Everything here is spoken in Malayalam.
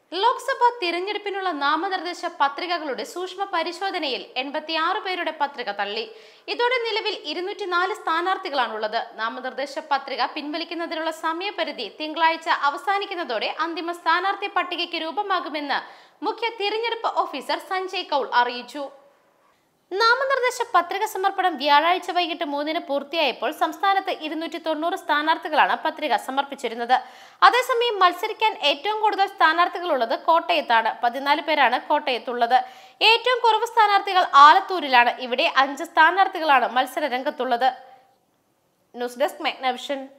ലോക്സഭാ തിരഞ്ഞെടുപ്പിനുള്ള നാമനിർദ്ദേശ പത്രികകളുടെ സൂക്ഷ്മ പരിശോധനയിൽ എൺപത്തിയാറ് പേരുടെ പത്രിക തള്ളി ഇതോടെ നിലവിൽ ഇരുന്നൂറ്റി നാല് സ്ഥാനാർത്ഥികളാണുള്ളത് നാമനിർദ്ദേശ പത്രിക പിൻവലിക്കുന്നതിനുള്ള സമയപരിധി തിങ്കളാഴ്ച അവസാനിക്കുന്നതോടെ അന്തിമ സ്ഥാനാർത്ഥി പട്ടികയ്ക്ക് രൂപമാകുമെന്ന് മുഖ്യ തിരഞ്ഞെടുപ്പ് ഓഫീസർ സഞ്ജയ് കൌൾ അറിയിച്ചു നാമനിർദ്ദേശ പത്രിക സമർപ്പണം വ്യാഴാഴ്ച വൈകിട്ട് മൂന്നിന് പൂർത്തിയായപ്പോൾ സംസ്ഥാനത്ത് ഇരുന്നൂറ്റി തൊണ്ണൂറ് സ്ഥാനാർത്ഥികളാണ് പത്രിക സമർപ്പിച്ചിരുന്നത് അതേസമയം മത്സരിക്കാൻ ഏറ്റവും കൂടുതൽ സ്ഥാനാർത്ഥികളുള്ളത് കോട്ടയത്താണ് പതിനാല് പേരാണ് കോട്ടയത്തുള്ളത് ഏറ്റവും കുറവ് സ്ഥാനാർത്ഥികൾ ആലത്തൂരിലാണ് ഇവിടെ അഞ്ച് സ്ഥാനാർത്ഥികളാണ് മത്സര രംഗത്തുള്ളത് ന്യൂസ് ഡെസ്ക് മെഗ്നവിഷൻ